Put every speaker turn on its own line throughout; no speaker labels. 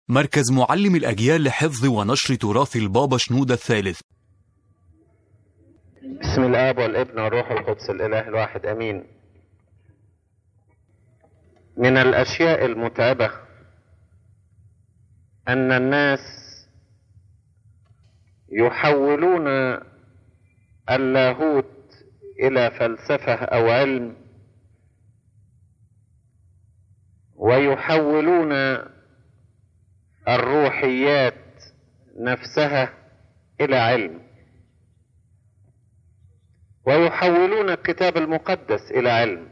مركز معلم الأجيال لحفظ ونشر تراث البابا شنودة الثالث
بسم الاب والابن والروح القدس الاله الواحد امين من الاشياء المتعبه ان الناس يحولون اللاهوت الى فلسفه او علم ويحولون الروحيات نفسها الى علم ويحولون الكتاب المقدس الى علم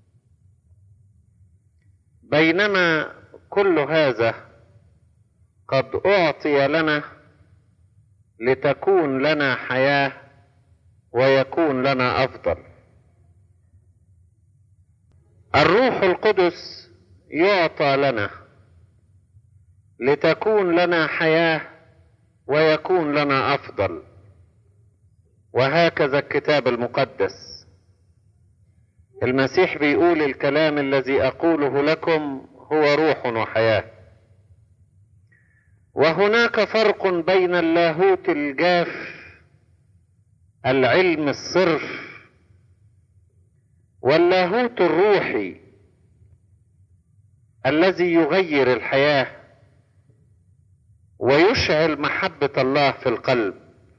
بينما كل هذا قد اعطي لنا لتكون لنا حياه ويكون لنا افضل الروح القدس يعطى لنا لتكون لنا حياه ويكون لنا افضل وهكذا الكتاب المقدس المسيح بيقول الكلام الذي اقوله لكم هو روح وحياه وهناك فرق بين اللاهوت الجاف العلم الصرف واللاهوت الروحي الذي يغير الحياه ويشعل محبه الله في القلب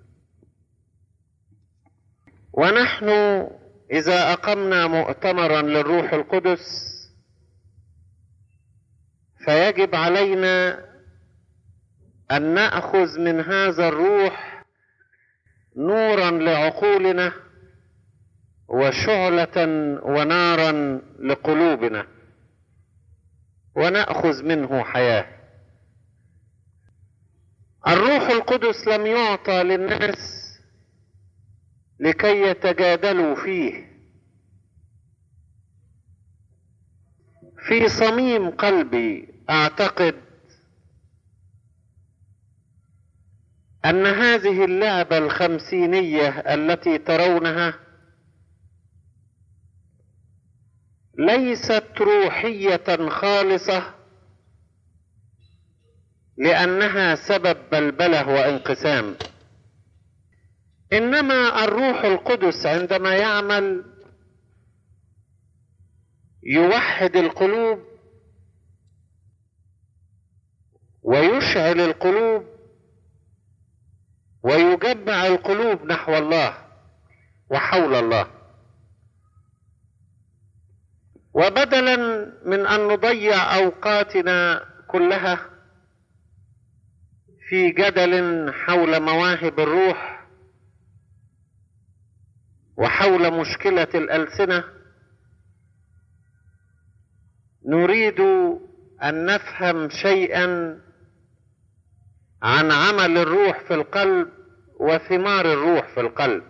ونحن اذا اقمنا مؤتمرا للروح القدس فيجب علينا ان ناخذ من هذا الروح نورا لعقولنا وشعله ونارا لقلوبنا وناخذ منه حياه الروح القدس لم يعطى للناس لكي يتجادلوا فيه في صميم قلبي اعتقد ان هذه اللعبه الخمسينيه التي ترونها ليست روحيه خالصه لانها سبب بلبله وانقسام انما الروح القدس عندما يعمل يوحد القلوب ويشعل القلوب ويجمع القلوب نحو الله وحول الله وبدلا من ان نضيع اوقاتنا كلها في جدل حول مواهب الروح وحول مشكله الالسنه نريد ان نفهم شيئا عن عمل الروح في القلب وثمار الروح في القلب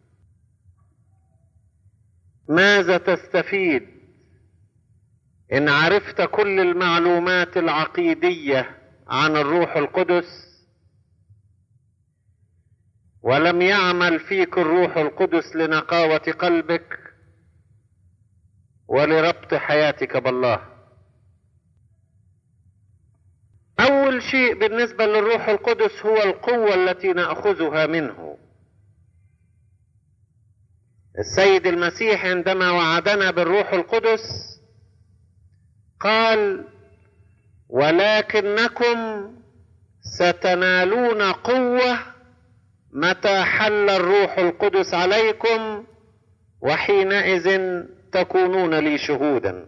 ماذا تستفيد ان عرفت كل المعلومات العقيديه عن الروح القدس ولم يعمل فيك الروح القدس لنقاوه قلبك ولربط حياتك بالله اول شيء بالنسبه للروح القدس هو القوه التي ناخذها منه السيد المسيح عندما وعدنا بالروح القدس قال ولكنكم ستنالون قوه متى حل الروح القدس عليكم وحينئذ تكونون لي شهودا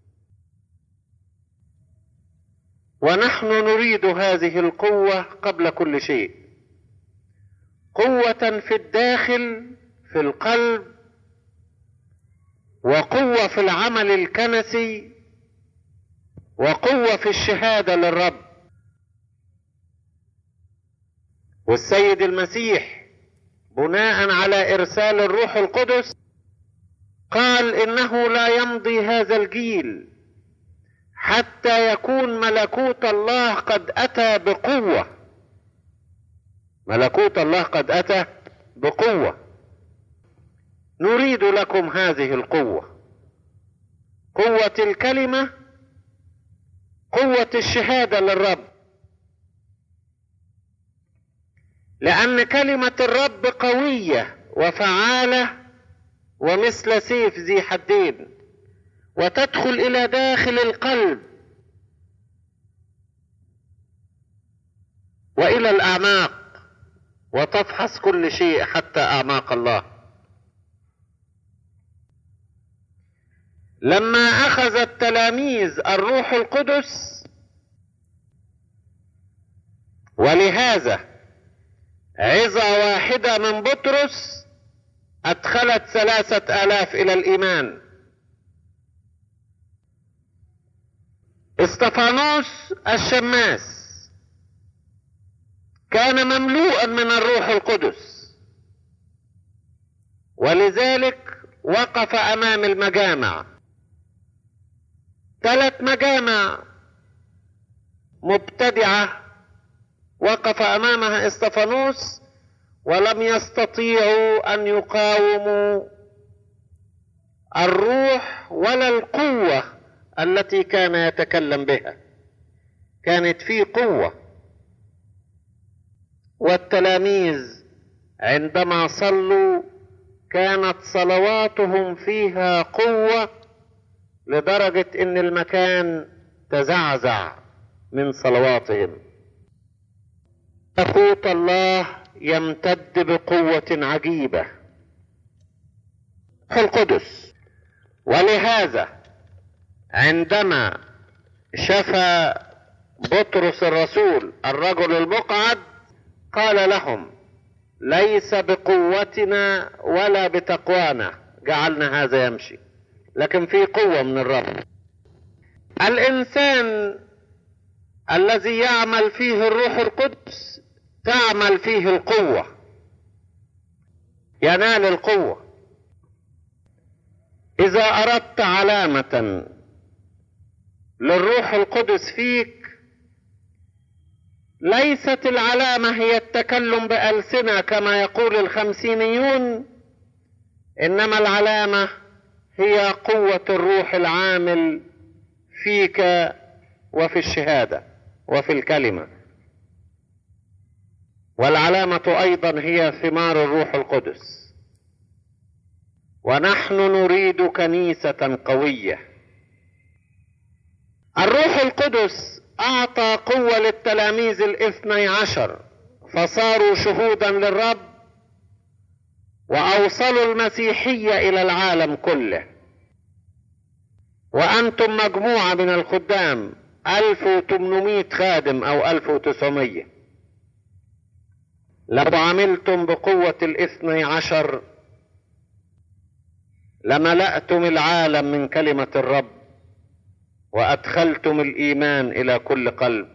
ونحن نريد هذه القوه قبل كل شيء قوه في الداخل في القلب وقوه في العمل الكنسي وقوه في الشهاده للرب والسيد المسيح بناء على ارسال الروح القدس قال انه لا يمضي هذا الجيل حتى يكون ملكوت الله قد اتى بقوه ملكوت الله قد اتى بقوه نريد لكم هذه القوه قوه الكلمه قوه الشهاده للرب لأن كلمة الرب قوية وفعالة ومثل سيف ذي حدين وتدخل إلى داخل القلب وإلى الأعماق وتفحص كل شيء حتى أعماق الله لما أخذ التلاميذ الروح القدس ولهذا عظة واحدة من بطرس أدخلت ثلاثة آلاف إلى الإيمان استفانوس الشماس كان مملوءا من الروح القدس ولذلك وقف امام المجامع ثلاث مجامع مبتدعه وقف امامها استفانوس ولم يستطيعوا ان يقاوموا الروح ولا القوه التي كان يتكلم بها كانت في قوه والتلاميذ عندما صلوا كانت صلواتهم فيها قوه لدرجه ان المكان تزعزع من صلواتهم ملكوت الله يمتد بقوه عجيبه القدس ولهذا عندما شفى بطرس الرسول الرجل المقعد قال لهم ليس بقوتنا ولا بتقوانا جعلنا هذا يمشي لكن في قوه من الرب الانسان الذي يعمل فيه الروح القدس تعمل فيه القوه ينال القوه اذا اردت علامه للروح القدس فيك ليست العلامة هي التكلم بألسنة كما يقول الخمسينيون إنما العلامة هي قوة الروح العامل فيك وفي الشهادة وفي الكلمة والعلامة أيضا هي ثمار الروح القدس ونحن نريد كنيسة قوية الروح القدس أعطى قوة للتلاميذ الاثني عشر فصاروا شهودا للرب وأوصلوا المسيحية إلى العالم كله وأنتم مجموعة من الخدام 1800 خادم أو 1900 لو عملتم بقوة الاثني عشر لملأتم العالم من كلمة الرب وادخلتم الايمان الى كل قلب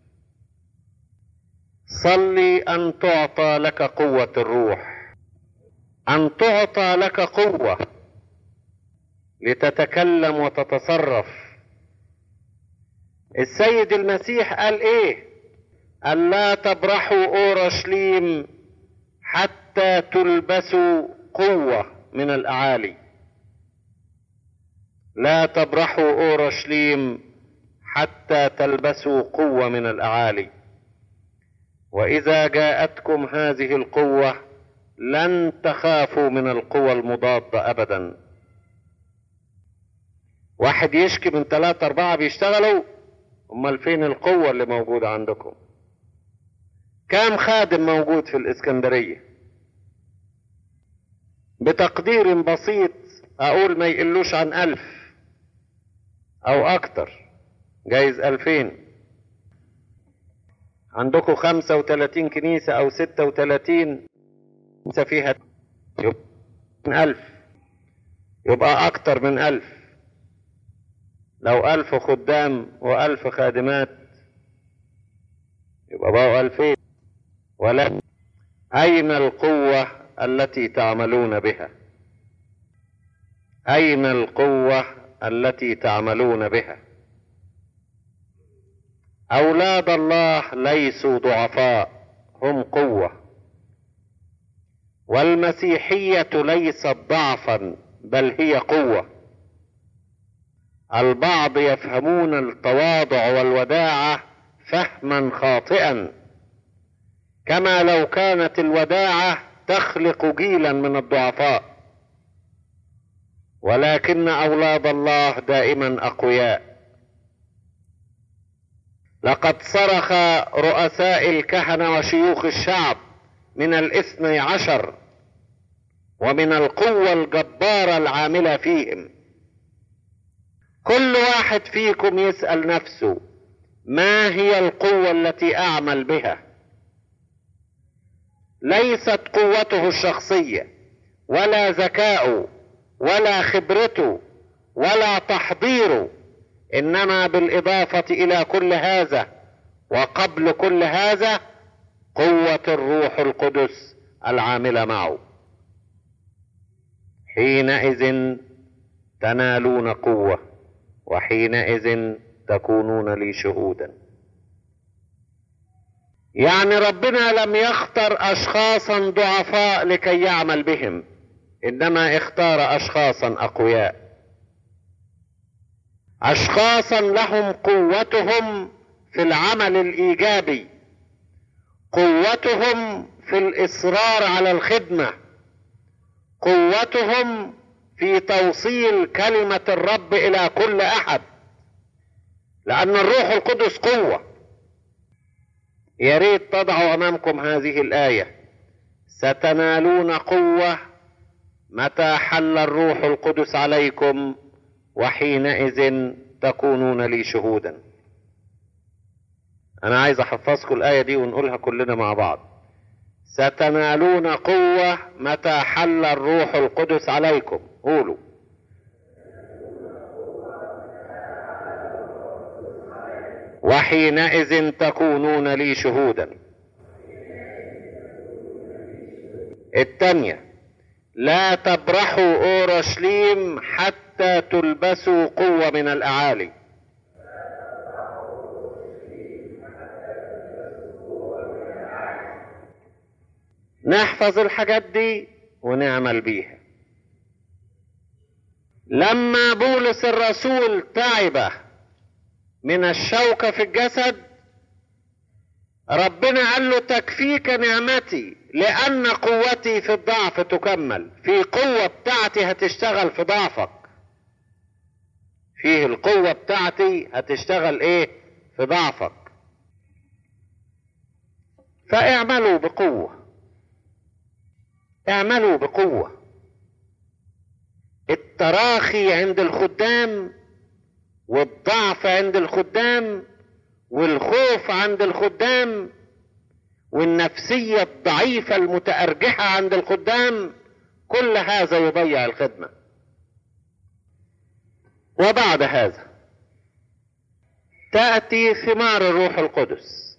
صلي ان تعطى لك قوه الروح ان تعطى لك قوه لتتكلم وتتصرف السيد المسيح قال ايه قال لا تبرحوا اورشليم حتى تلبسوا قوه من الاعالي لا تبرحوا اورشليم حتى تلبسوا قوه من الاعالي واذا جاءتكم هذه القوه لن تخافوا من القوى المضاده ابدا واحد يشكي من ثلاثة أربعة بيشتغلوا أمال فين القوة اللي موجودة عندكم كام خادم موجود في الإسكندرية بتقدير بسيط أقول ما يقلوش عن ألف او اكتر جايز الفين عندكم خمسة وتلاتين كنيسة او ستة وتلاتين كنيسة فيها يبقى من الف يبقى اكتر من الف لو الف خدام والف خادمات يبقى بقوا الفين ولا اين القوة التي تعملون بها اين القوة التي تعملون بها اولاد الله ليسوا ضعفاء هم قوه والمسيحيه ليست ضعفا بل هي قوه البعض يفهمون التواضع والوداعه فهما خاطئا كما لو كانت الوداعة تخلق جيلا من الضعفاء ولكن أولاد الله دائما أقوياء لقد صرخ رؤساء الكهنة وشيوخ الشعب من الاثني عشر ومن القوة الجبارة العاملة فيهم كل واحد فيكم يسأل نفسه ما هي القوة التي أعمل بها ليست قوته الشخصية ولا ذكاؤه ولا خبرته ولا تحضيره انما بالاضافه الى كل هذا وقبل كل هذا قوه الروح القدس العامله معه حينئذ تنالون قوه وحينئذ تكونون لي شهودا يعني ربنا لم يختر اشخاصا ضعفاء لكي يعمل بهم انما اختار اشخاصا اقوياء اشخاصا لهم قوتهم في العمل الايجابي قوتهم في الاصرار على الخدمه قوتهم في توصيل كلمه الرب الى كل احد لان الروح القدس قوه يا ريت تضعوا امامكم هذه الايه ستنالون قوه متى حل الروح القدس عليكم وحينئذ تكونون لي شهودا انا عايز احفظكم الايه دي ونقولها كلنا مع بعض ستنالون قوه متى حل الروح القدس عليكم قولوا وحينئذ تكونون لي شهودا الثانيه لا تبرحوا اورشليم حتى تلبسوا قوه من الاعالي نحفظ الحاجات دي ونعمل بيها لما بولس الرسول تعب من الشوكه في الجسد ربنا قال له تكفيك نعمتي لأن قوتي في الضعف تكمل في قوة بتاعتي هتشتغل في ضعفك فيه القوة بتاعتي هتشتغل ايه في ضعفك فاعملوا بقوة اعملوا بقوة التراخي عند الخدام والضعف عند الخدام والخوف عند الخدام والنفسية الضعيفة المتأرجحة عند الخدام كل هذا يضيع الخدمة وبعد هذا تأتي ثمار الروح القدس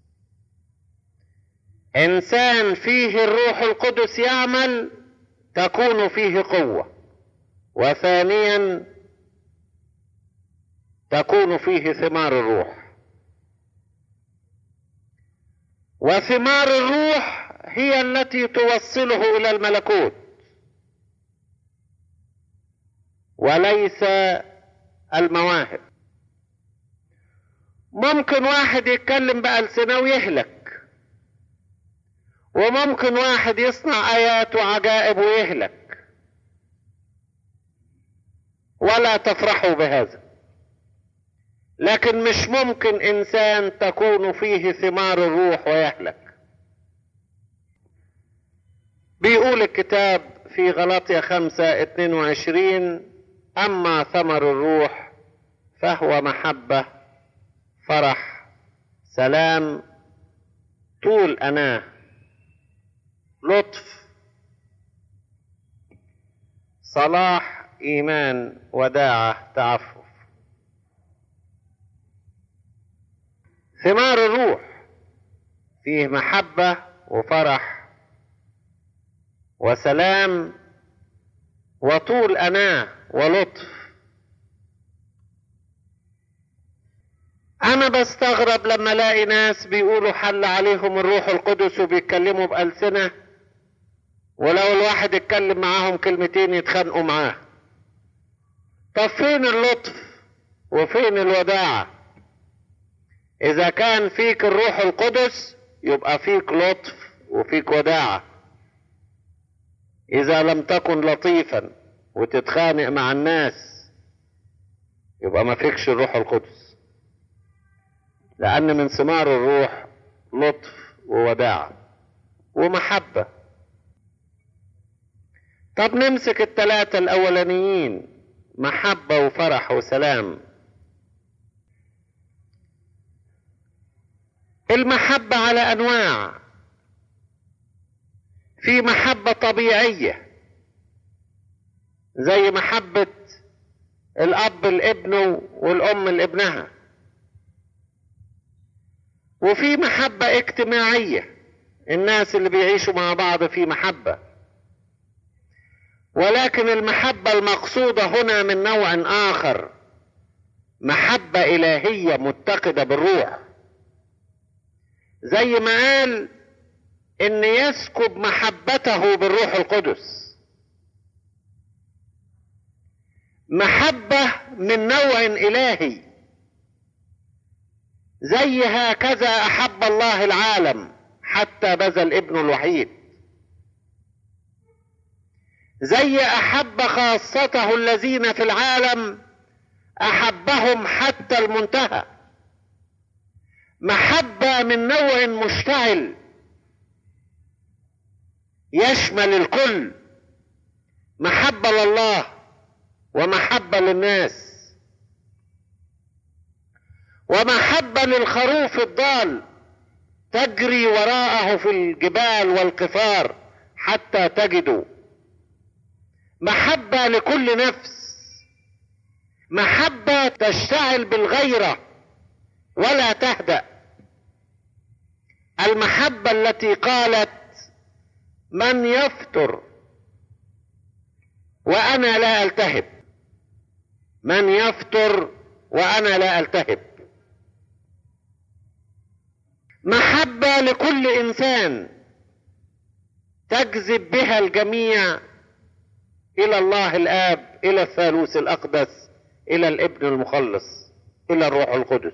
إنسان فيه الروح القدس يعمل تكون فيه قوة وثانيا تكون فيه ثمار الروح وثمار الروح هي التي توصله الى الملكوت وليس المواهب ممكن واحد يتكلم بألسنة ويهلك وممكن واحد يصنع آيات وعجائب ويهلك ولا تفرحوا بهذا لكن مش ممكن انسان تكون فيه ثمار الروح ويهلك بيقول الكتاب في غلطية خمسة اتنين وعشرين اما ثمر الروح فهو محبة فرح سلام طول اناه لطف صلاح ايمان وداعة تعفف ثمار الروح فيه محبة وفرح وسلام وطول أناة ولطف أنا بستغرب لما ألاقي ناس بيقولوا حل عليهم الروح القدس وبيتكلموا بألسنة ولو الواحد اتكلم معاهم كلمتين يتخانقوا معاه طب فين اللطف وفين الوداعه اذا كان فيك الروح القدس يبقى فيك لطف وفيك وداعة إذا لم تكن لطيفا وتتخانق مع الناس يبقى ما فيكش الروح القدس لأن من ثمار الروح لطف ووداعة ومحبة طب نمسك الثلاثة الأولانيين محبة وفرح وسلام المحبة على أنواع في محبة طبيعية زي محبة الأب لابنه والأم لابنها وفي محبة اجتماعية الناس اللي بيعيشوا مع بعض في محبة ولكن المحبة المقصودة هنا من نوع آخر محبة إلهية متقدة بالروح زي ما قال ان يسكب محبته بالروح القدس محبة من نوع إلهي زي هكذا أحب الله العالم حتى بذل ابنه الوحيد زي أحب خاصته الذين في العالم أحبهم حتى المنتهى محبة من نوع مشتعل يشمل الكل محبة لله ومحبة للناس ومحبة للخروف الضال تجري وراءه في الجبال والقفار حتى تجده محبة لكل نفس محبة تشتعل بالغيرة ولا تهدأ المحبة التي قالت من يفتر وأنا لا ألتهب من يفتر وأنا لا ألتهب محبة لكل إنسان تجذب بها الجميع إلى الله الآب إلى الثالوث الأقدس إلى الابن المخلص إلى الروح القدس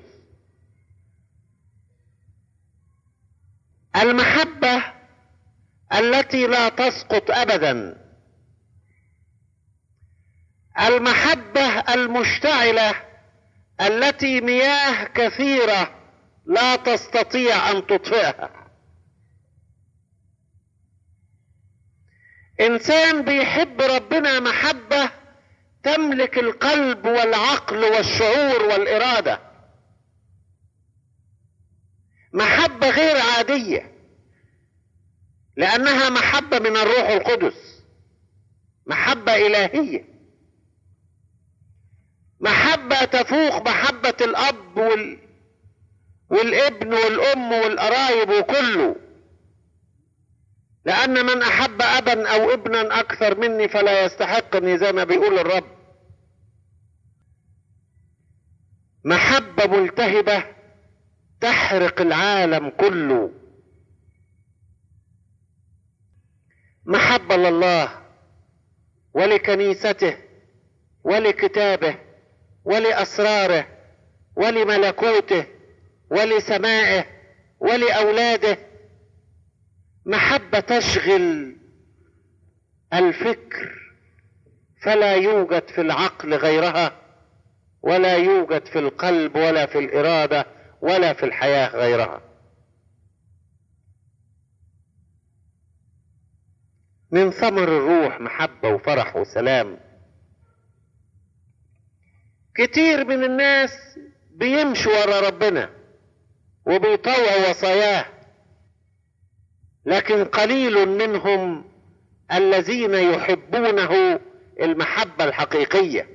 المحبة التي لا تسقط أبدا المحبة المشتعلة التي مياه كثيرة لا تستطيع أن تطفئها إنسان بيحب ربنا محبة تملك القلب والعقل والشعور والإرادة محبة غير عادية لأنها محبة من الروح القدس محبة إلهية محبة تفوق محبة الأب وال... والابن والأم والقرايب وكله لأن من أحب أبا أو ابنا أكثر مني فلا يستحقني زي ما بيقول الرب محبة ملتهبة تحرق العالم كله محبة لله ولكنيسته ولكتابه ولأسراره ولملكوته ولسمائه ولأولاده محبة تشغل الفكر فلا يوجد في العقل غيرها ولا يوجد في القلب ولا في الإرادة ولا في الحياة غيرها من ثمر الروح محبة وفرح وسلام كتير من الناس بيمشوا ورا ربنا وبيطوعوا وصاياه لكن قليل منهم الذين يحبونه المحبة الحقيقية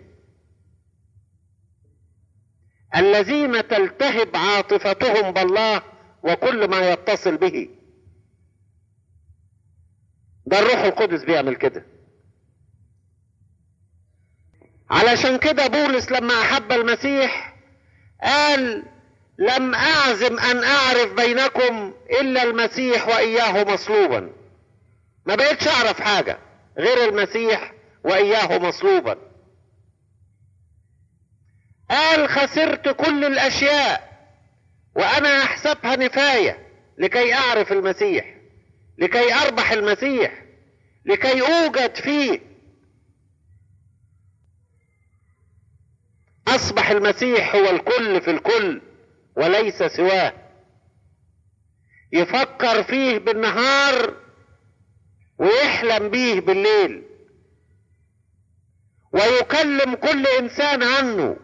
الذين تلتهب عاطفتهم بالله وكل ما يتصل به ده الروح القدس بيعمل كده علشان كده بولس لما احب المسيح قال لم اعزم ان اعرف بينكم الا المسيح واياه مصلوبا ما بقتش اعرف حاجة غير المسيح واياه مصلوبا قال خسرت كل الاشياء وانا احسبها نفاية لكي اعرف المسيح لكي اربح المسيح لكي اوجد فيه اصبح المسيح هو الكل في الكل وليس سواه يفكر فيه بالنهار ويحلم بيه بالليل ويكلم كل انسان عنه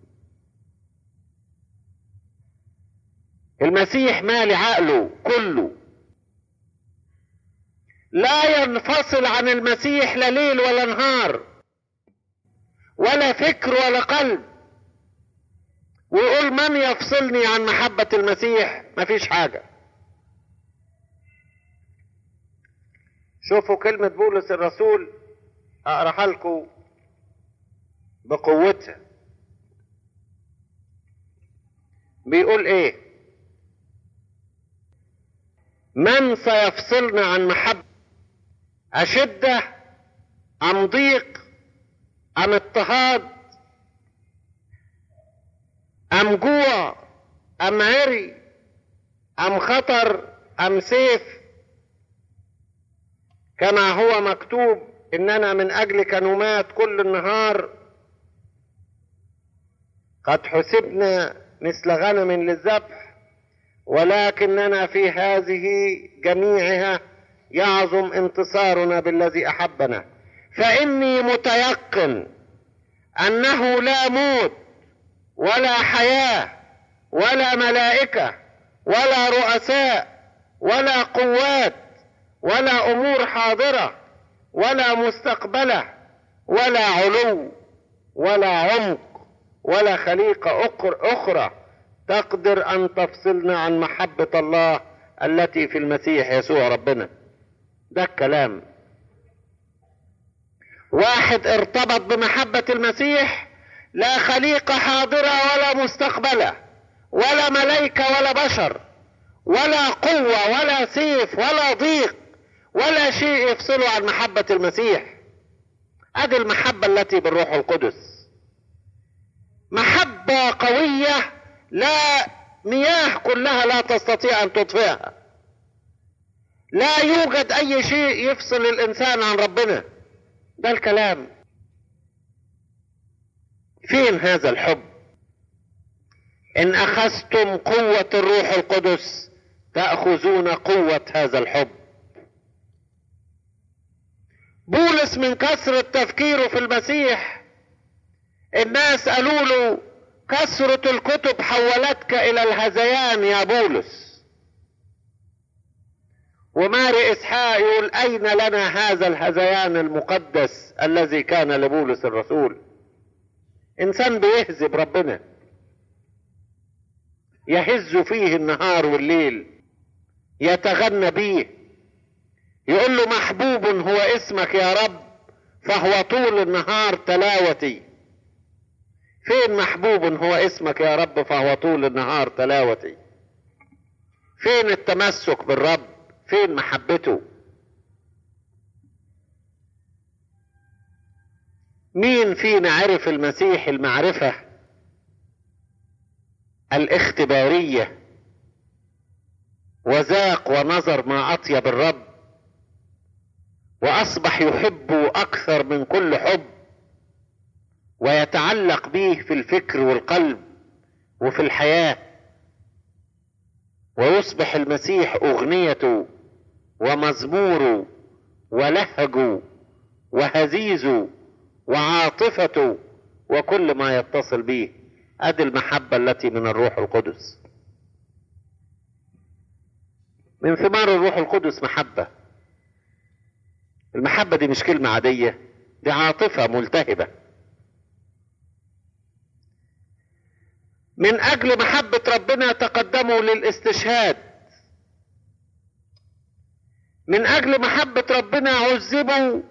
المسيح مالي عقله كله لا ينفصل عن المسيح لا ليل ولا نهار ولا فكر ولا قلب ويقول من يفصلني عن محبة المسيح مفيش حاجة شوفوا كلمة بولس الرسول أقرأها لكم بقوتها بيقول ايه من سيفصلنا عن محبة أشدة أم ضيق أم اضطهاد أم جوع أم عري أم خطر أم سيف كما هو مكتوب إننا من أجلك نمات كل النهار قد حسبنا مثل غنم للذبح ولكننا في هذه جميعها يعظم انتصارنا بالذي احبنا فاني متيقن انه لا موت ولا حياه ولا ملائكه ولا رؤساء ولا قوات ولا امور حاضره ولا مستقبله ولا علو ولا عمق ولا خليقه اخرى تقدر ان تفصلنا عن محبه الله التي في المسيح يسوع ربنا ده الكلام واحد ارتبط بمحبة المسيح لا خليقة حاضرة ولا مستقبلة ولا ملائكة ولا بشر ولا قوة ولا سيف ولا ضيق ولا شيء يفصله عن محبة المسيح ادي المحبة التي بالروح القدس محبة قوية لا مياه كلها لا تستطيع ان تطفئها لا يوجد اي شيء يفصل الانسان عن ربنا ده الكلام فين هذا الحب ان اخذتم قوة الروح القدس تأخذون قوة هذا الحب بولس من كثرة تفكيره في المسيح الناس قالوا له كثرة الكتب حولتك الى الهذيان يا بولس وماري اسحاق يقول اين لنا هذا الهذيان المقدس الذي كان لبولس الرسول انسان بيهزب ربنا يهز فيه النهار والليل يتغنى بيه يقول له محبوب هو اسمك يا رب فهو طول النهار تلاوتي فين محبوب هو اسمك يا رب فهو طول النهار تلاوتي فين التمسك بالرب فين محبته مين فينا عرف المسيح المعرفة الاختبارية وذاق ونظر ما أطيب الرب وأصبح يحبه أكثر من كل حب ويتعلق به في الفكر والقلب وفي الحياة ويصبح المسيح أغنيته ومزموره ولهجه وهزيزه وعاطفته وكل ما يتصل به ادي المحبة التي من الروح القدس من ثمار الروح القدس محبة المحبة دي مش كلمة عادية دي عاطفة ملتهبة من اجل محبة ربنا تقدموا للاستشهاد من اجل محبة ربنا عذبوا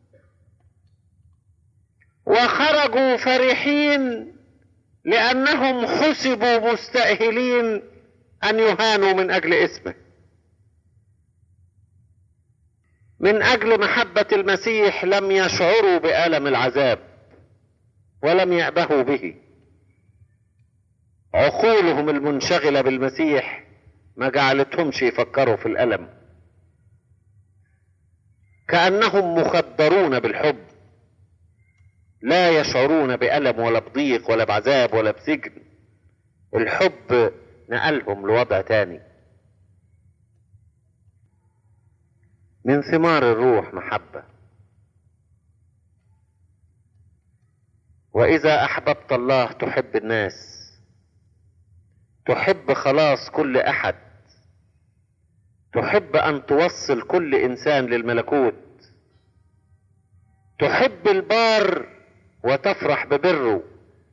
وخرجوا فرحين لانهم حسبوا مستأهلين ان يهانوا من اجل اسمه من اجل محبة المسيح لم يشعروا بألم العذاب ولم يأبهوا به عقولهم المنشغلة بالمسيح ما جعلتهمش يفكروا في الألم كأنهم مخدرون بالحب لا يشعرون بألم ولا بضيق ولا بعذاب ولا بسجن الحب نقلهم لوضع تاني من ثمار الروح محبة وإذا أحببت الله تحب الناس تحب خلاص كل أحد تحب أن توصل كل إنسان للملكوت تحب البار وتفرح ببره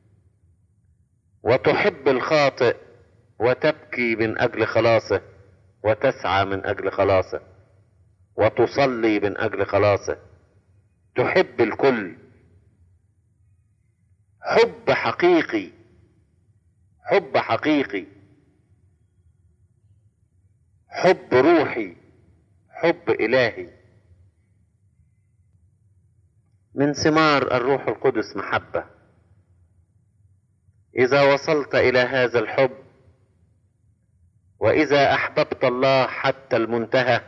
وتحب الخاطئ وتبكي من أجل خلاصه وتسعى من أجل خلاصه وتصلي من أجل خلاصه تحب الكل حب حقيقي حب حقيقي حب روحي حب إلهي من ثمار الروح القدس محبة إذا وصلت إلى هذا الحب وإذا أحببت الله حتى المنتهى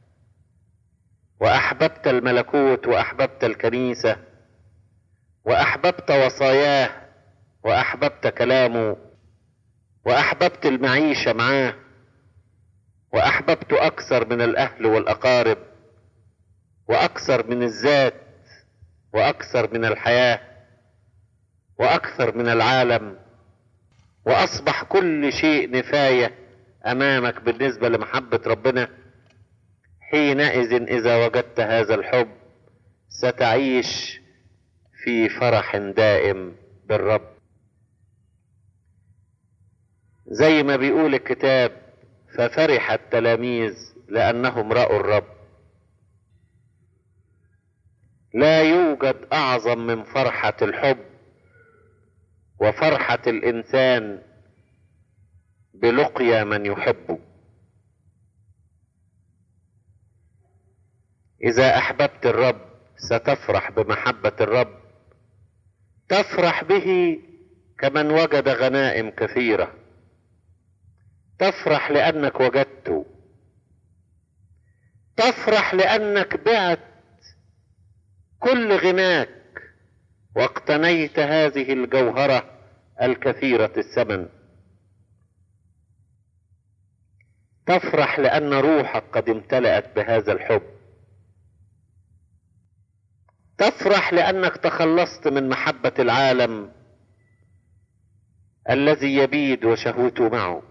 وأحببت الملكوت وأحببت الكنيسة وأحببت وصاياه وأحببت كلامه وأحببت المعيشة معاه وأحببت أكثر من الأهل والأقارب وأكثر من الذات وأكثر من الحياة وأكثر من العالم وأصبح كل شيء نفاية أمامك بالنسبة لمحبة ربنا حينئذ إذا وجدت هذا الحب ستعيش في فرح دائم بالرب زي ما بيقول الكتاب ففرح التلاميذ لأنهم رأوا الرب لا يوجد أعظم من فرحة الحب وفرحة الإنسان بلقيا من يحبه إذا أحببت الرب ستفرح بمحبة الرب تفرح به كمن وجد غنائم كثيره تفرح لأنك وجدته تفرح لأنك بعت كل غناك واقتنيت هذه الجوهرة الكثيرة الثمن تفرح لأن روحك قد امتلأت بهذا الحب تفرح لأنك تخلصت من محبة العالم الذي يبيد وشهوته معه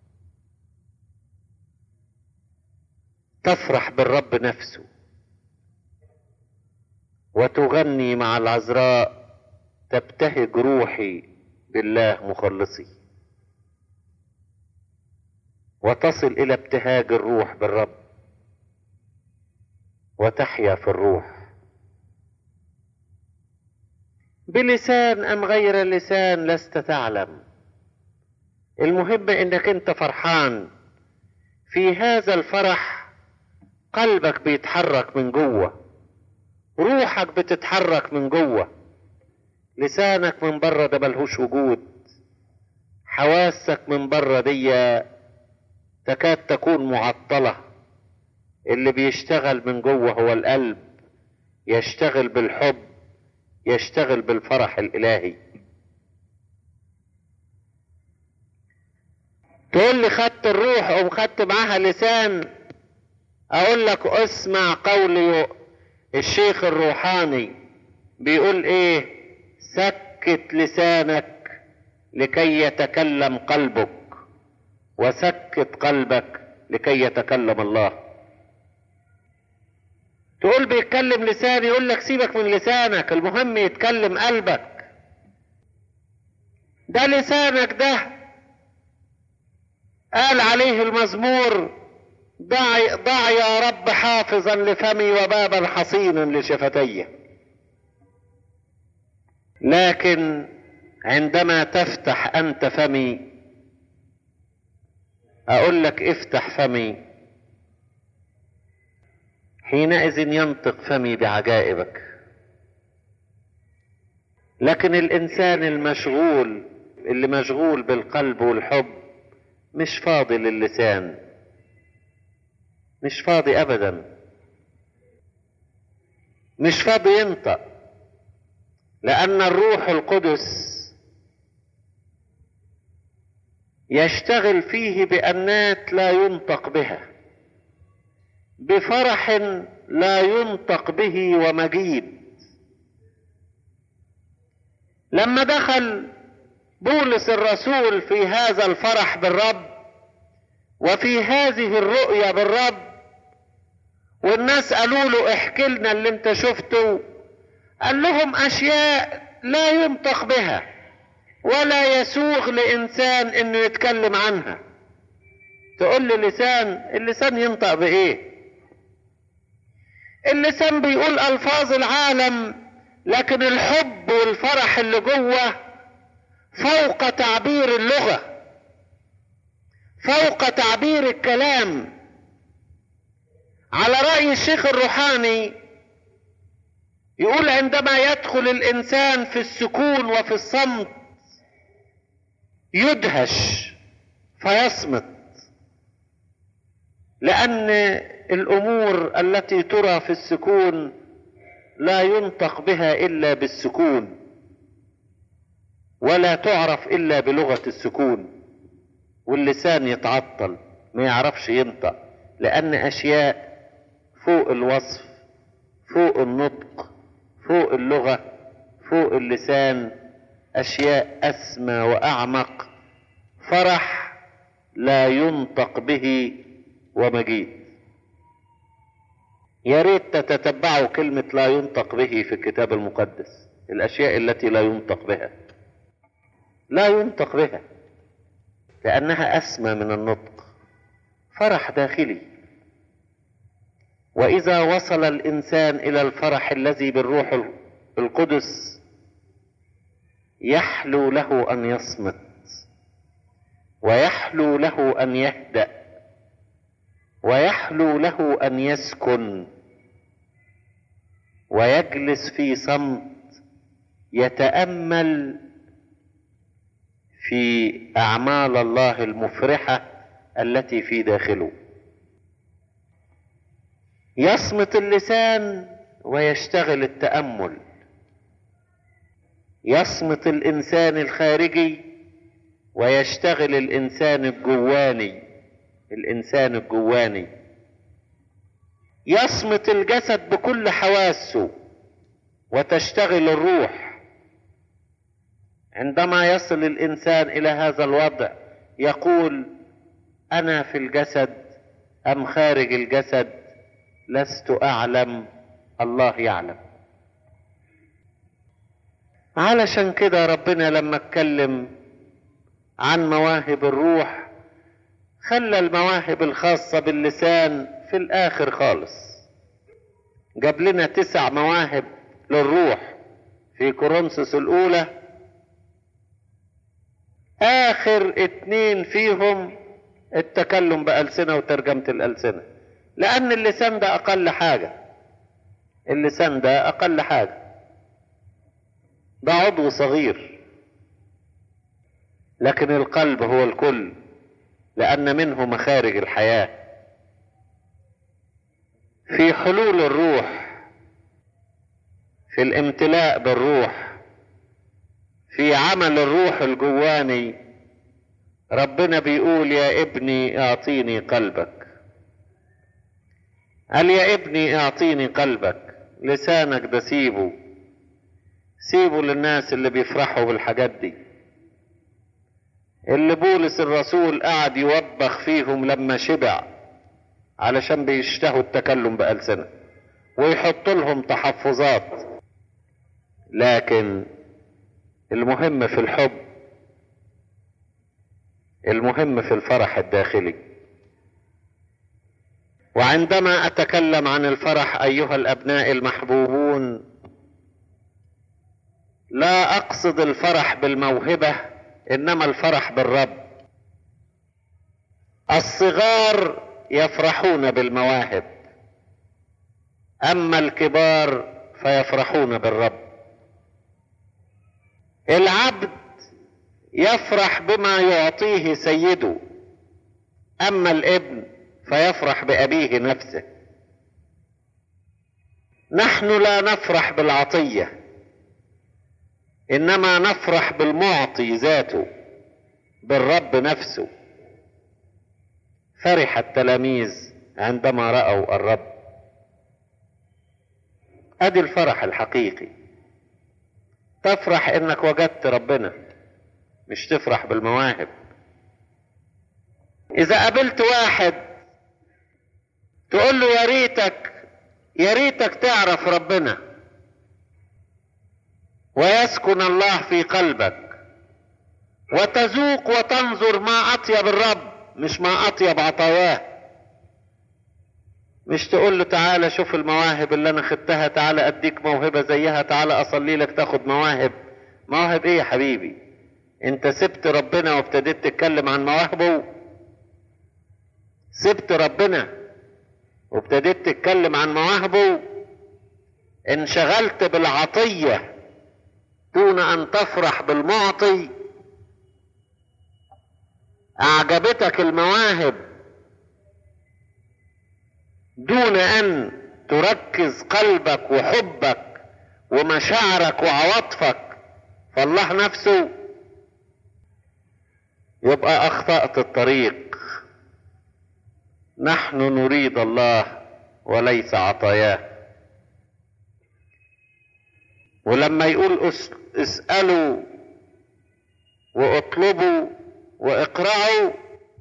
تفرح بالرب نفسه وتغني مع العذراء تبتهج روحي بالله مخلصي وتصل الى ابتهاج الروح بالرب وتحيا في الروح بلسان ام غير لسان لست تعلم المهم انك انت فرحان في هذا الفرح قلبك بيتحرك من جوه روحك بتتحرك من جوه لسانك من بره ده ملهوش وجود حواسك من بره دي تكاد تكون معطلة اللي بيشتغل من جوه هو القلب يشتغل بالحب يشتغل بالفرح الإلهي تقول لي خدت الروح أو خدت معاها لسان اقول لك اسمع قول الشيخ الروحاني بيقول ايه سكت لسانك لكي يتكلم قلبك وسكت قلبك لكي يتكلم الله تقول بيتكلم لساني يقول لك سيبك من لسانك المهم يتكلم قلبك ده لسانك ده قال عليه المزمور ضع, ضع يا رب حافظا لفمي وبابا حصينا لشفتي لكن عندما تفتح انت فمي اقول لك افتح فمي حينئذ ينطق فمي بعجائبك لكن الانسان المشغول اللي مشغول بالقلب والحب مش فاضي للسان مش فاضي ابدا مش فاضي ينطق لان الروح القدس يشتغل فيه بانات لا ينطق بها بفرح لا ينطق به ومجيد لما دخل بولس الرسول في هذا الفرح بالرب وفي هذه الرؤيا بالرب والناس قالوا له احكي لنا اللي انت شفته قال لهم اشياء لا ينطق بها ولا يسوغ لانسان انه يتكلم عنها تقول لي لسان اللسان ينطق بايه اللسان بيقول الفاظ العالم لكن الحب والفرح اللي جوه فوق تعبير اللغه فوق تعبير الكلام على راي الشيخ الروحاني يقول عندما يدخل الانسان في السكون وفي الصمت يدهش فيصمت لان الامور التي ترى في السكون لا ينطق بها الا بالسكون ولا تعرف الا بلغه السكون واللسان يتعطل ما يعرفش ينطق لان اشياء فوق الوصف فوق النطق فوق اللغه فوق اللسان اشياء اسمى واعمق فرح لا ينطق به ومجيد يا ريت تتتبعوا كلمة لا ينطق به في الكتاب المقدس الأشياء التي لا ينطق بها لا ينطق بها لأنها أسمى من النطق فرح داخلي وإذا وصل الإنسان إلى الفرح الذي بالروح القدس يحلو له أن يصمت ويحلو له أن يهدأ ويحلو له ان يسكن ويجلس في صمت يتامل في اعمال الله المفرحه التي في داخله يصمت اللسان ويشتغل التامل يصمت الانسان الخارجي ويشتغل الانسان الجواني الانسان الجواني يصمت الجسد بكل حواسه وتشتغل الروح عندما يصل الانسان الى هذا الوضع يقول انا في الجسد ام خارج الجسد لست اعلم الله يعلم علشان كده ربنا لما اتكلم عن مواهب الروح خلى المواهب الخاصة باللسان في الآخر خالص جاب لنا تسع مواهب للروح في كورنثوس الأولى آخر اتنين فيهم التكلم بألسنة وترجمة الألسنة لأن اللسان ده أقل حاجة اللسان ده أقل حاجة ده عضو صغير لكن القلب هو الكل لأن منه مخارج الحياة في حلول الروح في الامتلاء بالروح في عمل الروح الجواني ربنا بيقول يا ابني اعطيني قلبك قال يا ابني اعطيني قلبك لسانك ده سيبه سيبه للناس اللي بيفرحوا بالحاجات دي اللي بولس الرسول قعد يوبخ فيهم لما شبع علشان بيشتهوا التكلم بألسنة ويحط لهم تحفظات لكن المهم في الحب المهم في الفرح الداخلي وعندما اتكلم عن الفرح ايها الابناء المحبوبون لا اقصد الفرح بالموهبه انما الفرح بالرب الصغار يفرحون بالمواهب اما الكبار فيفرحون بالرب العبد يفرح بما يعطيه سيده اما الابن فيفرح بابيه نفسه نحن لا نفرح بالعطيه انما نفرح بالمعطي ذاته بالرب نفسه فرح التلاميذ عندما راوا الرب ادي الفرح الحقيقي تفرح انك وجدت ربنا مش تفرح بالمواهب اذا قابلت واحد تقول له يا ريتك يا ريتك تعرف ربنا ويسكن الله في قلبك وتذوق وتنظر ما اطيب الرب مش ما اطيب عطاياه مش تقول له تعالى شوف المواهب اللي انا خدتها تعالى اديك موهبة زيها تعالى اصلي لك تاخد مواهب مواهب ايه يا حبيبي انت سبت ربنا وابتديت تتكلم عن مواهبه سبت ربنا وابتديت تتكلم عن مواهبه انشغلت بالعطية دون ان تفرح بالمعطي اعجبتك المواهب دون ان تركز قلبك وحبك ومشاعرك وعواطفك فالله نفسه يبقى اخطأت الطريق نحن نريد الله وليس عطاياه ولما يقول اسألوا واطلبوا واقرعوا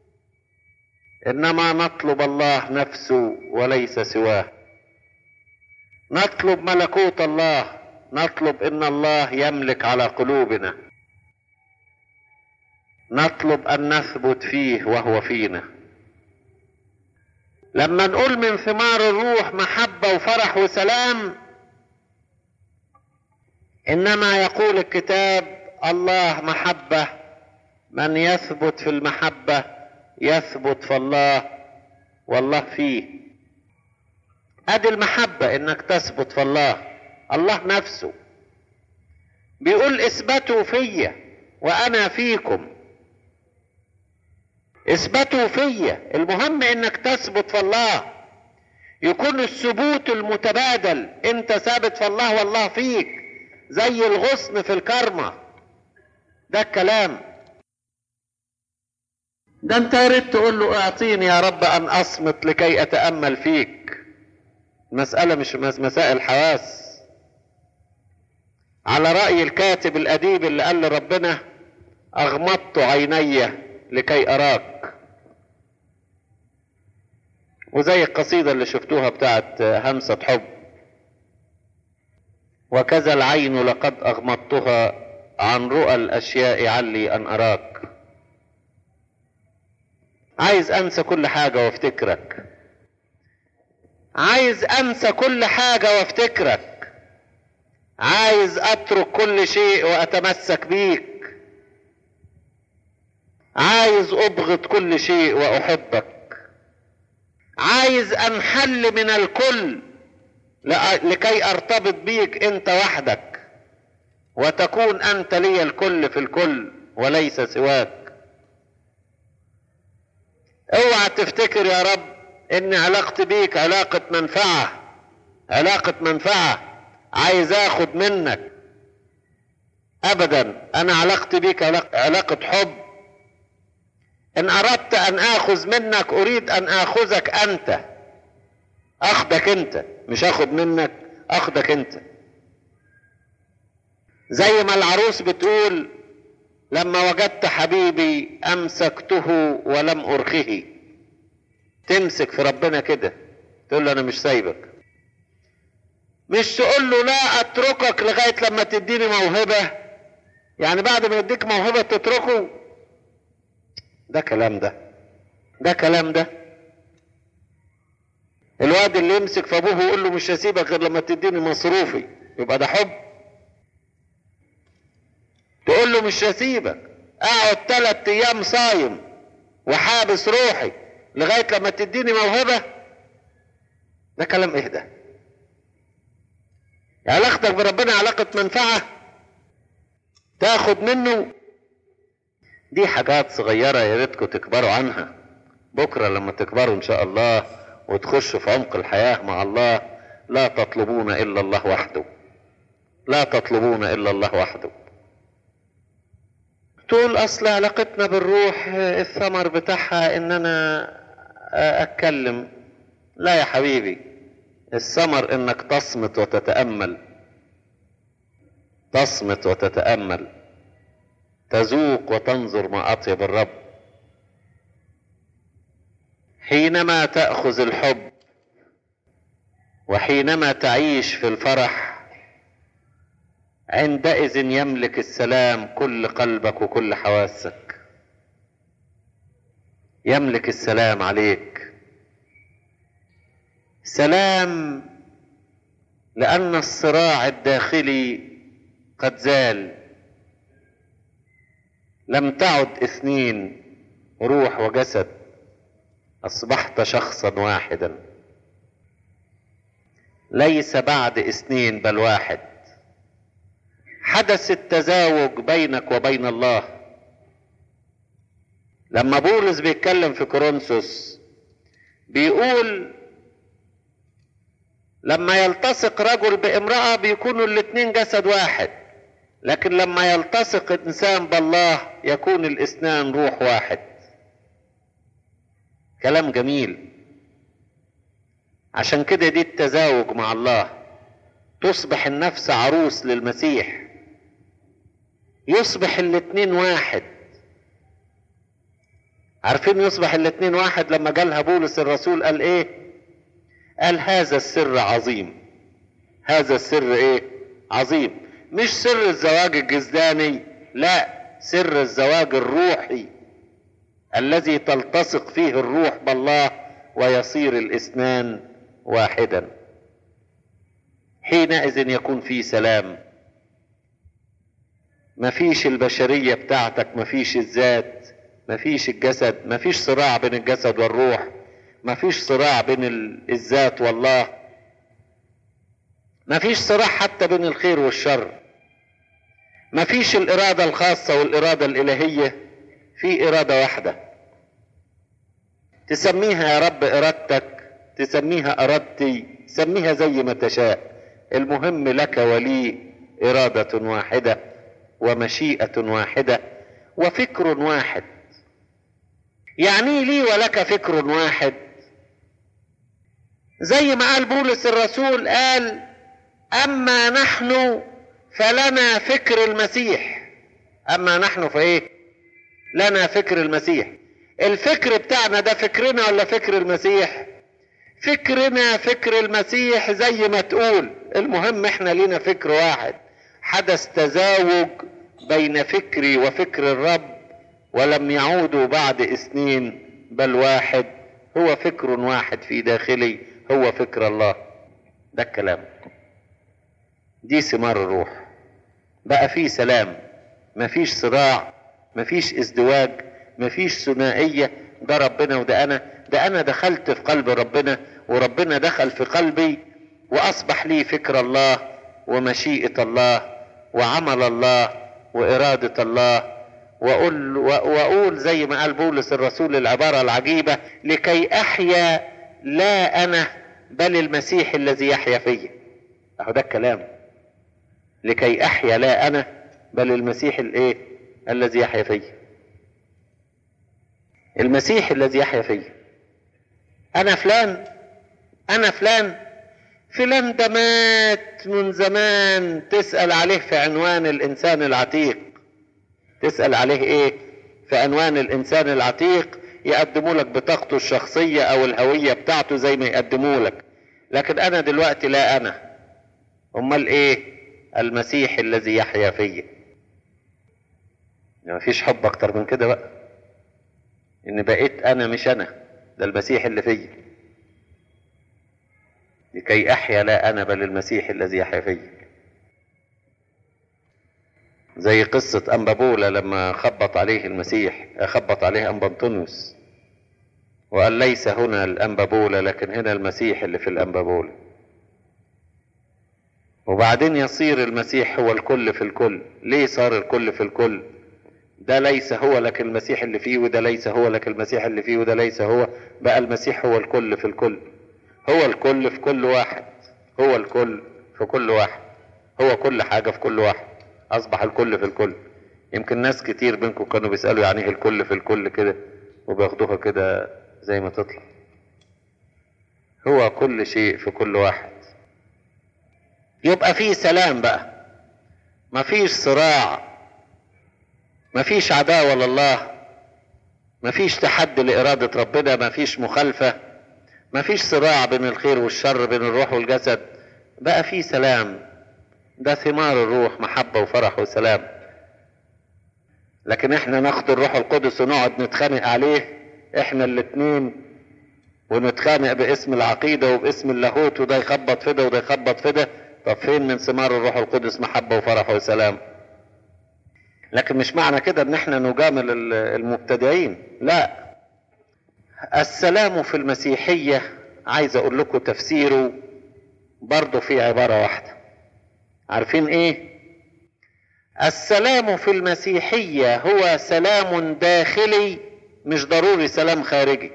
انما نطلب الله نفسه وليس سواه نطلب ملكوت الله نطلب ان الله يملك على قلوبنا نطلب ان نثبت فيه وهو فينا لما نقول من ثمار الروح محبه وفرح وسلام انما يقول الكتاب الله محبه من يثبت في المحبه يثبت في الله والله فيه ادي المحبه انك تثبت في الله الله نفسه بيقول اثبتوا فيا وانا فيكم اثبتوا فيا المهم انك تثبت في الله يكون الثبوت المتبادل انت ثابت في الله والله فيك زي الغصن في الكرمة ده الكلام ده انت يا ريت تقول له اعطيني يا رب ان اصمت لكي اتامل فيك مساله مش مسائل حواس على راي الكاتب الاديب اللي قال لربنا اغمضت عيني لكي اراك وزي القصيدة اللي شفتوها بتاعت همسة حب وكذا العين لقد أغمضتها عن رؤى الأشياء علي أن أراك عايز أنسى كل حاجة وافتكرك عايز أنسى كل حاجة وافتكرك عايز أترك كل شيء وأتمسك بيك عايز أبغض كل شيء وأحبك عايز انحل من الكل لكي ارتبط بيك انت وحدك وتكون انت لي الكل في الكل وليس سواك اوعى تفتكر يا رب ان علاقتي بيك علاقة منفعة علاقة منفعة عايز اخد منك ابدا انا علاقتي بيك علاقة حب ان اردت ان اخذ منك اريد ان اخذك انت اخدك انت مش اخد منك اخدك انت زي ما العروس بتقول لما وجدت حبيبي امسكته ولم ارخه تمسك في ربنا كده تقول له انا مش سايبك مش تقول له لا اتركك لغايه لما تديني موهبه يعني بعد ما يديك موهبه تتركه ده كلام ده ده كلام ده الواد اللي يمسك في ابوه ويقول له مش هسيبك غير لما تديني مصروفي يبقى ده حب تقول له مش هسيبك اقعد ثلاث ايام صايم وحابس روحي لغايه لما تديني موهبه ده كلام ايه ده علاقتك بربنا علاقه منفعه تاخد منه دي حاجات صغيرة يا ريتكم تكبروا عنها بكرة لما تكبروا إن شاء الله وتخشوا في عمق الحياة مع الله لا تطلبون إلا الله وحده لا تطلبون إلا الله وحده تقول أصل علاقتنا بالروح الثمر بتاعها إن أنا أتكلم لا يا حبيبي الثمر إنك تصمت وتتأمل تصمت وتتأمل تذوق وتنظر ما أطيب الرب حينما تأخذ الحب وحينما تعيش في الفرح عندئذ يملك السلام كل قلبك وكل حواسك يملك السلام عليك سلام لأن الصراع الداخلي قد زال لم تعد اثنين روح وجسد اصبحت شخصا واحدا ليس بعد اثنين بل واحد حدث التزاوج بينك وبين الله لما بولس بيتكلم في كورنثوس بيقول لما يلتصق رجل بامرأة بيكونوا الاتنين جسد واحد لكن لما يلتصق انسان بالله يكون الاثنان روح واحد كلام جميل عشان كده دي التزاوج مع الله تصبح النفس عروس للمسيح يصبح الاتنين واحد عارفين يصبح الاتنين واحد لما جالها بولس الرسول قال ايه قال هذا السر عظيم هذا السر ايه عظيم مش سر الزواج الجسداني لا سر الزواج الروحي الذي تلتصق فيه الروح بالله ويصير الاثنان واحدا حينئذ يكون في سلام مفيش البشرية بتاعتك مفيش الذات مفيش الجسد مفيش صراع بين الجسد والروح مفيش صراع بين الذات والله مفيش صراع حتى بين الخير والشر مفيش الإرادة الخاصة والإرادة الإلهية في إرادة واحدة تسميها يا رب إرادتك تسميها إرادتي سميها زي ما تشاء المهم لك ولي إرادة واحدة ومشيئة واحدة وفكر واحد يعني لي ولك فكر واحد زي ما قال بولس الرسول قال أما نحن فلنا فكر المسيح أما نحن فإيه لنا فكر المسيح الفكر بتاعنا ده فكرنا ولا فكر المسيح فكرنا فكر المسيح زي ما تقول المهم احنا لينا فكر واحد حدث تزاوج بين فكري وفكر الرب ولم يعودوا بعد اثنين بل واحد هو فكر واحد في داخلي هو فكر الله ده الكلام دي ثمار الروح بقى في سلام مفيش صراع مفيش ازدواج مفيش ثنائية ده ربنا وده انا ده انا دخلت في قلب ربنا وربنا دخل في قلبي واصبح لي فكر الله ومشيئة الله وعمل الله وإرادة الله وأقول, وأقول زي ما قال بولس الرسول العبارة العجيبة لكي أحيا لا أنا بل المسيح الذي يحيا فيا أهو ده الكلام لكي أحيا لا أنا بل المسيح الإيه الذي يحيا فيا المسيح الذي يحيا فيا أنا فلان أنا فلان فلان ده مات من زمان تسأل عليه في عنوان الإنسان العتيق تسأل عليه إيه في عنوان الإنسان العتيق يقدموا لك بطاقته الشخصية أو الهوية بتاعته زي ما يقدموا لك لكن أنا دلوقتي لا أنا أمال إيه المسيح الذي يحيا فيا ما فيش حب أكتر من كده بقى إن بقيت أنا مش أنا ده المسيح اللي فيا لكي أحيا لا أنا بل المسيح الذي يحيا فيا زي قصة أنبابولا لما خبط عليه المسيح خبط عليه أنبنطونيوس وقال ليس هنا الأنبابولا لكن هنا المسيح اللي في الأنبابولا وبعدين يصير المسيح هو الكل في الكل ليه صار الكل في الكل ده ليس هو لك المسيح اللي فيه وده ليس هو لك المسيح اللي فيه وده ليس هو بقى المسيح هو الكل في الكل هو الكل في كل واحد هو الكل في كل واحد هو كل حاجة في كل واحد أصبح الكل في الكل يمكن ناس كتير منكم كانوا بيسألوا يعني ايه الكل في الكل كده وبياخدوها كده زي ما تطلع هو كل شيء في كل واحد يبقى فيه سلام بقى مفيش صراع مفيش عداوة لله مفيش تحدي لإرادة ربنا مفيش مخالفة مفيش صراع بين الخير والشر بين الروح والجسد بقى في سلام ده ثمار الروح محبة وفرح وسلام لكن احنا ناخد الروح القدس ونقعد نتخانق عليه احنا الاتنين ونتخانق باسم العقيدة وباسم اللاهوت وده يخبط في ده وده يخبط في ده طب فين من ثمار الروح القدس محبة وفرح وسلام لكن مش معنى كده ان احنا نجامل المبتدعين لا السلام في المسيحية عايز اقول لكم تفسيره برضه في عبارة واحدة عارفين ايه السلام في المسيحية هو سلام داخلي مش ضروري سلام خارجي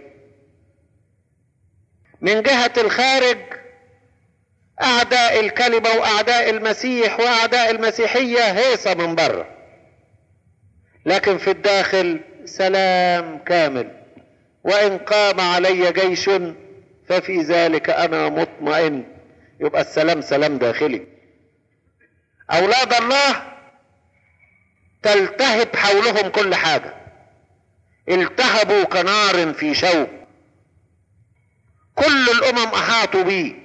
من جهة الخارج أعداء الكلمة وأعداء المسيح وأعداء المسيحية هيصة من بره لكن في الداخل سلام كامل وإن قام علي جيش ففي ذلك أنا مطمئن يبقى السلام سلام داخلي أولاد الله تلتهب حولهم كل حاجة التهبوا كنار في شوك كل الأمم أحاطوا به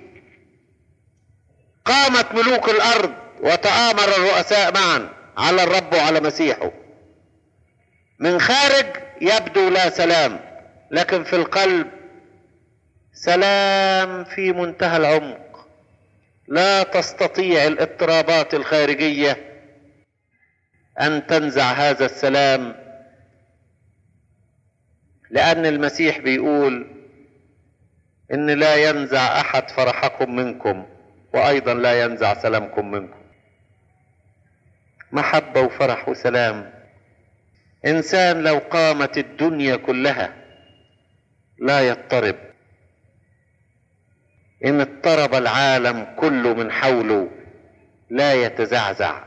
قامت ملوك الأرض وتآمر الرؤساء معا على الرب وعلى مسيحه من خارج يبدو لا سلام لكن في القلب سلام في منتهى العمق لا تستطيع الاضطرابات الخارجيه ان تنزع هذا السلام لان المسيح بيقول ان لا ينزع احد فرحكم منكم وايضا لا ينزع سلامكم منكم محبه وفرح وسلام انسان لو قامت الدنيا كلها لا يضطرب ان اضطرب العالم كله من حوله لا يتزعزع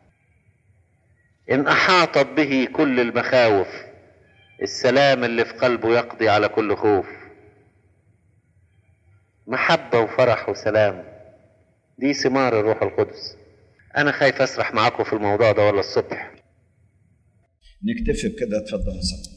ان احاطت به كل المخاوف السلام اللي في قلبه يقضي على كل خوف محبه وفرح وسلام دي ثمار الروح القدس انا خايف اسرح معاكم في الموضوع ده ولا الصبح
نكتفي بكده اتفضل يا صاحبي